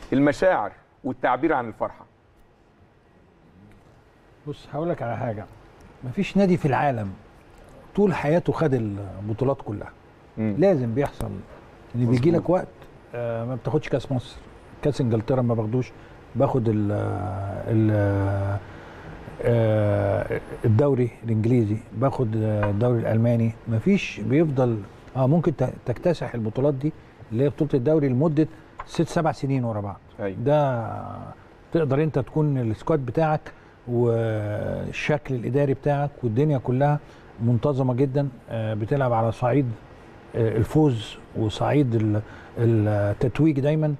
المشاعر والتعبير عن الفرحه بص هقول لك على حاجه مفيش نادي في العالم طول حياته خد البطولات كلها مم. لازم بيحصل ان بيجي مظبوط. لك وقت آه، ما بتاخدش كاس مصر كاس انجلترا ما باخدوش باخد ال ال آه، الدوري الانجليزي باخد الدوري الالماني مفيش بيفضل اه ممكن ت- تكتسح البطولات دي اللي هي بطوله الدوري لمده ست سبع سنين ورا بعض ايوه ده تقدر انت تكون السكواد بتاعك والشكل الاداري بتاعك والدنيا كلها منتظمه جدا آه، بتلعب على صعيد آه، الفوز وصعيد ال- التتويج دايما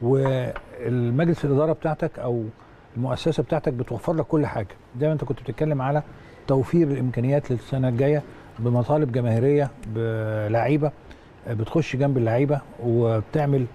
والمجلس الاداره بتاعتك او المؤسسه بتاعتك بتوفر لك كل حاجه زي ما انت كنت بتتكلم على توفير الامكانيات للسنه الجايه بمطالب جماهيريه بلعيبه آه، بتخش جنب اللعيبه وبتعمل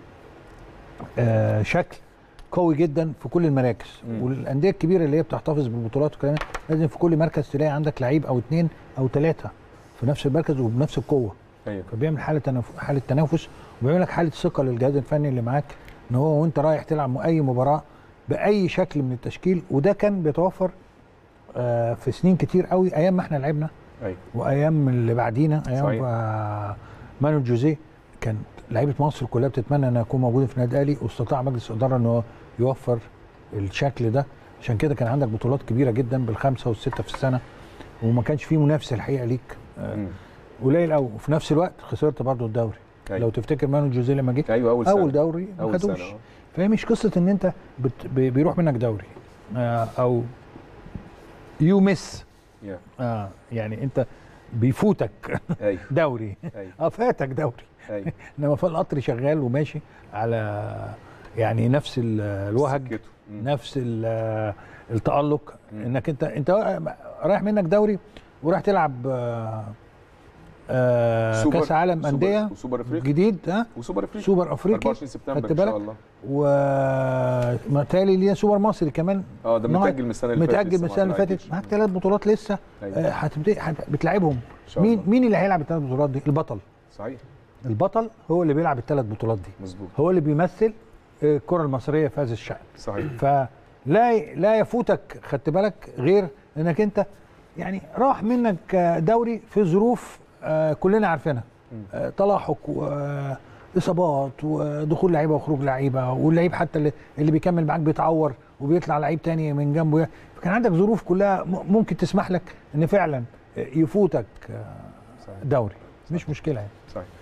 آه، شكل قوي جدا في كل المراكز مم. والانديه الكبيره اللي هي بتحتفظ بالبطولات والكلام ده، لازم في كل مركز تلاقي عندك لعيب او اثنين او ثلاثه في نفس المركز وبنفس القوه ايوه فبيعمل حاله تنف... حاله تنافس وبيعمل لك حاله ثقه للجهاز الفني اللي معاك ان هو وانت رايح تلعب اي مباراه باي شكل من التشكيل وده كان بيتوفر آه، في سنين كتير قوي ايام ما احنا لعبنا ايوه وايام اللي بعدينا ايام صحيح. آه، مانويل جوزيه كان لعيبه مصر كلها بتتمنى ان يكون موجود في النادي الاهلي واستطاع مجلس الاداره ان هو يوفر الشكل ده عشان كده كان عندك بطولات كبيره جدا بالخمسه والسته في السنه وما كانش في منافسه الحقيقه ليك آه، مم. قليل قوي وفي نفس الوقت خسرت برضو الدوري أيوة. لو تفتكر مانويل جوزيه لما جه ايوه اول سنه اول دوري ما اول سنه خدوش آه. فهي مش قصه ان انت بت... بي- بيروح منك دوري آه، او يو مس يا. آه يعني انت بيفوتك ايوه دوري ايوه اه فاتك دوري ايوه انما فالقطر شغال وماشي على يعني نفس ال- الوهج سكته. مم. نفس ال- التألق مم. انك انت انت رايح منك دوري ورايح تلعب آه، آه، سوبر- كاس عالم سوبر- انديه وسوبر افريقيا جديد ها وسوبر افريقيا سوبر افريقي 24 سبتمبر خدت ان شاء بالك؟ الله ومتهيألي ليه سوبر مصري كمان اه ده نوع- متاجل من السنه اللي فاتت متأجل من لسه السنه ما اللي فاتت اتلعبتش. معاك ثلاث بطولات لسه أيوة. آه، هتبتدي هت- بتلعبهم ان شاء مين الله مين اللي هيلعب الثلاث بطولات دي البطل صحيح البطل هو اللي بيلعب الثلاث بطولات دي مظبوط هو اللي بيمثل آه، الكره المصريه في هذا الشأن صحيح فلا لا يفوتك خدت بالك غير انك انت يعني راح منك آه، دوري في ظروف آه، كلنا عارفينها مم. آه، تلاحق واصابات ودخول لعيبه وخروج لعيبه واللعيب حتى اللي, اللي بيكمل معاك بيتعور وبيطلع لعيب تاني من جنبه فكان عندك ظروف كلها م- ممكن تسمح لك ان فعلا يفوتك آه، صحيح دوري مش مشكله يعني صحيح